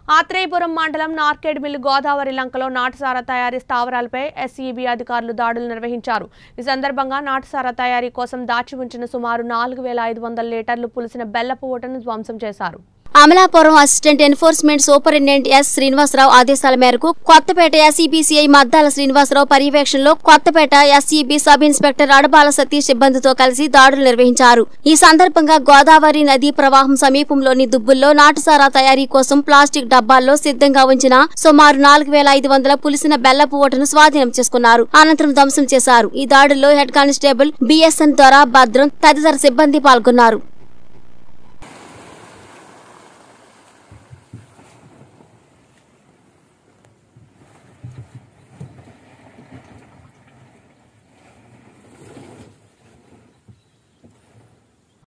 ఆత్రేయపురం మండలం నార్కేడ్ మిల్లు గోదావరి లంకలో నాటుసారా తయారీ స్థావరాలపై ఎస్ఈబి అధికారులు దాడులు నిర్వహించారు ఈ సందర్భంగా నాటుసారా తయారీ కోసం దాచి ఉంచిన సుమారు నాలుగు వేల ఐదు వందల లీటర్లు పులిసిన బెల్లపు ఊటను ధ్వంసం చేశారు Amalapuram assistant enforcement superintendent S Srinivasarao ఆదేశాల మేరకు కొత్తపేట ఎస్ఈబిసిఐ మద్దాల శ్రీనివాసరావు పర్యవేక్షణలో Kothapeta SEB sub inspector Adabala Satish సిబ్బందితో కలిసి దాడులు నిర్వహించారు ఈ సందర్భంగా గోదావరి నదీ ప్రవాహం సమీపంలోని దుబ్బుల్లో నాటుసారా తయారీ కోసం ప్లాస్టిక్ డబ్బాల్లో సిద్ధంగా ఉంచిన సుమారు నాలుగు వేల ఐదు వందల పులిసిన బెల్లపు ఓటను స్వాధీనం చేసుకున్నారు అనంతరం ధ్వంసం చేశారు ఈ దాడుల్లో హెడ్ కానిస్టేబుల్ బిఎస్ఎన్ ద్వారా భద్రం తదితర సిబ్బంది పాల్గొన్నారు